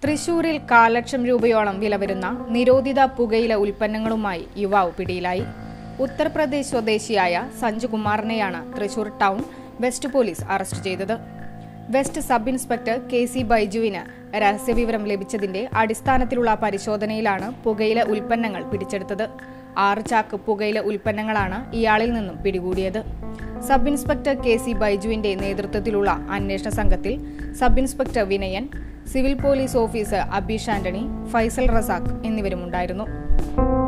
തൃശൂരിൽ കാൽ ലക്ഷം രൂപയോളം വില വരുന്ന നിരോധിത പുകയില ഉൽപ്പന്നങ്ങളുമായി യുവാവ് പിടിയിലായി ഉത്തർപ്രദേശ് സ്വദേശിയായ സഞ്ജുകുമാറിനെയാണ് Thrissur town west police arrest ചെയ്തത് west sub inspector K C ബൈജുവിന് രഹസ്യവിവരം ലഭിച്ചതിന്റെ അടിസ്ഥാനത്തിലുള്ള പരിശോധനയിലാണ് പുകയില ഉൽപ്പന്നങ്ങൾ പിടിച്ചെടുത്തത് ആറ് ചാക്ക് പുകയില ഉൽപ്പന്നങ്ങളാണ് ഇയാളിൽ നിന്നും പിടികൂടിയത് സബ് ഇൻസ്പെക്ടർ കെ സി ബൈജുവിന്റെ നേതൃത്വത്തിലുള്ള അന്വേഷണ സംഘത്തിൽ sub inspector Vinayan civil police officer Abeesh Antony Faisal Razak എന്നിവരുമുണ്ടായിരുന്നു